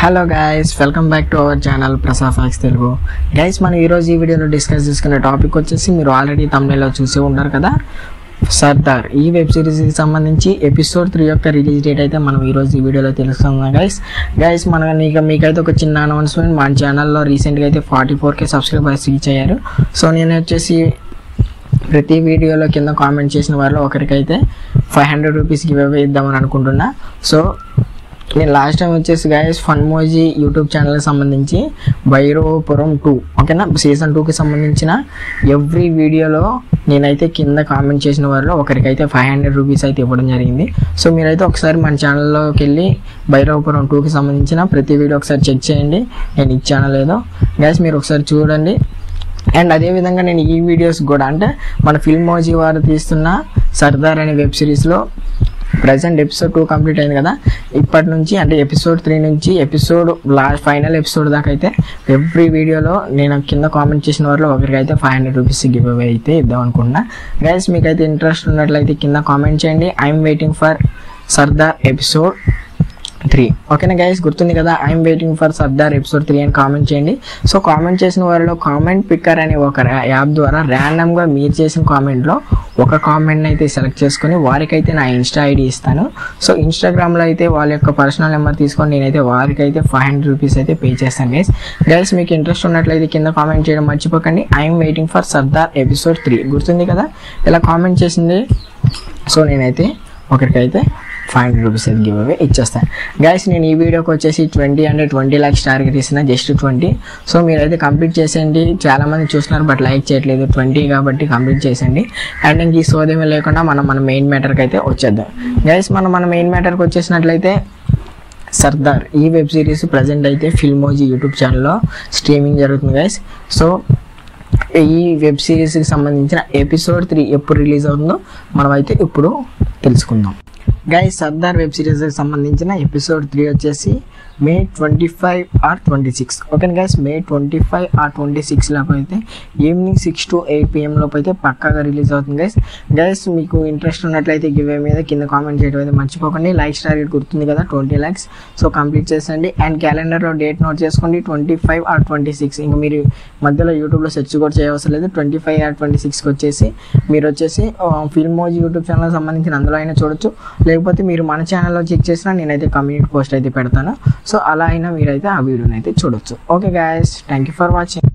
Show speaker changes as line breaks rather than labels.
hello guys welcome back to our channel ప్రసా facts Telugu guys మనం ఈరోజు ఈ వీడియోలో డిస్కస్ చేసుకునే టాపిక్ వచ్చేసి మీరు ఆల్రెడీ తమిళలో చూసి ఉంటారు కదా సర్దార్ ఈ వెబ్ సిరీస్కి సంబంధించి ఎపిసోడ్ త్రీ యొక్క రిలీజ్ డేట్ అయితే మనం ఈరోజు ఈ వీడియోలో తెలుసుకుందాం గైస్ గైస్ మన ఇక మీకైతే ఒక చిన్న అనౌన్స్మెంట్ మన ఛానల్లో రీసెంట్గా అయితే forty four K subscribers reach అయ్యారు సో నేను వచ్చేసి ప్రతి వీడియోలో కింద కామెంట్ చేసిన వారిలో ఒకరికైతే ఫైవ్ హండ్రెడ్ రూపీస్కి ఇవ్వ ఇద్దామని అనుకుంటున్నా సో నేను లాస్ట్ టైం వచ్చేసి గాయస్ ఫన్మోజీ యూట్యూబ్ ఛానల్కి సంబంధించి భైరవపురం టూ ఓకేనా సీజన్ టూకి సంబంధించిన ఎవ్రీ వీడియోలో నేనైతే కింద కామెంట్ చేసిన వారిలో ఒకరికైతే ఫైవ్ హండ్రెడ్ రూపీస్ అయితే ఇవ్వడం జరిగింది సో మీరైతే ఒకసారి మన ఛానల్లోకి వెళ్ళి భైరవపురం టూకి సంబంధించిన ప్రతి వీడియో ఒకసారి చెక్ చేయండి నేను ఇచ్చానో లేదో గైస్ మీరు ఒకసారి చూడండి అండ్ అదేవిధంగా నేను ఈ వీడియోస్ కూడా అంటే మన ఫిల్మ్ మోజీ వారు తీస్తున్న సర్దార్ అనే వెబ్ సిరీస్లో ప్రజెంట్ ఎపిసోడ్ టూ కంప్లీట్ అయింది కదా ఇప్పటి నుంచి అంటే ఎపిసోడ్ త్రీ నుంచి ఎపిసోడ్ లాస్ట్ ఫైనల్ ఎపిసోడ్ దాకా అయితే ఎవ్రీ వీడియోలో నేను కింద కామెంట్ చేసిన వారిలో ఒకరికి అయితే five hundred rupees give away అయితే ఇద్దాం అనుకుంటున్నా గైస్ మీకైతే ఇంట్రెస్ట్ ఉన్నట్లయితే కింద కామెంట్ చేయండి I'm waiting for Sardar episode three ఓకేనా గైస్ గుర్తుంది కదా I'm waiting for Sardar episode three అని కామెంట్ చేయండి సో కామెంట్ చేసిన వారిలో కామెంట్ పిక్కర్ అనే ఒక యాప్ ద్వారా ర్యాండమ్గా మీరు చేసిన కామెంట్లో ఒక కామెంట్ని అయితే సెలెక్ట్ చేసుకొని వారికైతే నా ఇన్స్టా ఐడి ఇస్తాను సో ఇన్స్టాగ్రామ్లో అయితే వాళ్ళ యొక్క పర్సనల్ నెంబర్ తీసుకొని నేనైతే వారికైతే ఫైవ్ హండ్రెడ్ రూపీస్ అయితే పే చేస్తాను గైస్ గైస్ మీకు ఇంట్రెస్ట్ ఉన్నట్లయితే కింద కామెంట్ చేయడం మర్చిపోకండి I'm waiting for Sardar episode three గుర్తుంది కదా ఇలా కామెంట్ చేసింది సో నేనైతే ఒకరికైతే ఫైవ్ హండ్రెడ్ రూపీస్ అయితే గివ్ అవే ఇచ్చేస్తాను గైస్ నేను ఈ వీడియోకి వచ్చేసి ట్వంటీ అంటే ట్వంటీ ల్యాక్స్ టార్గెట్ ఇస్తున్నా జస్ట్ ట్వంటీ సో మీరైతే కంప్లీట్ చేసేయండి చాలామంది చూస్తున్నారు బట్ లైక్ చేయట్లేదు ట్వంటీ కాబట్టి కంప్లీట్ చేసేయండి అండ్ ఇంక ఈ సోదేమీ లేకుండా మనం మన మెయిన్ మ్యాటర్కి అయితే వచ్చేద్దాం గైస్ మనం మన మెయిన్ మ్యాటర్కి వచ్చేసినట్లయితే సర్దార్ ఈ వెబ్ సిరీస్ ప్రజెంట్ అయితే ఫిల్మోజీ యూట్యూబ్ ఛానల్లో స్ట్రీమింగ్ జరుగుతుంది గైస్ సో ఈ వెబ్ సిరీస్కి సంబంధించిన ఎపిసోడ్ త్రీ ఎప్పుడు రిలీజ్ అవుతుందో మనం అయితే ఇప్పుడు తెలుసుకుందాం గైస్ సర్దార్ వెబ్ సిరీస్కి సంబంధించిన ఎపిసోడ్ త్రీ వచ్చేసి May twenty five or twenty six okay guys May twenty five or twenty six లోపు అయితే evening six to eight PM లోపు అయితే పక్కాగా రిలీజ్ అవుతుంది గైస్ గైస్ మీకు ఇంట్రెస్ట్ ఉన్నట్లయితే గివే మీద కింద కామెంట్ చేయడం అయితే మర్చిపోకండి లైక్స్ టార్గెట్ గుర్తుంది కదా ట్వంటీ ల్యాక్స్ సో కంప్లీట్ చేసండి అండ్ క్యాలెండర్లో డేట్ నోట్ చేసుకోండి twenty five or twenty six ఇంకా మీరు మధ్యలో యూట్యూబ్లో సెర్చ్ కూడా చేయవసరం లేదు ట్వంటీ ఫైవ్ ఆర్ ట్వంటీ సిక్స్కి వచ్చేసి మీరు వచ్చేసి ఫిల్మోజీ యూట్యూబ్ ఛానల్ సంబంధించిన అందులో అయినా చూడొచ్చు లేకపోతే మీరు మన ఛానల్లో చెక్ చేసినా నేనైతే కమ్యూనిటీ పోస్ట్ అయితే పెడతాను సో అలా అయినా మీరైతే ఆ వీడియోని అయితే చూడొచ్చు okay guys thank you for watching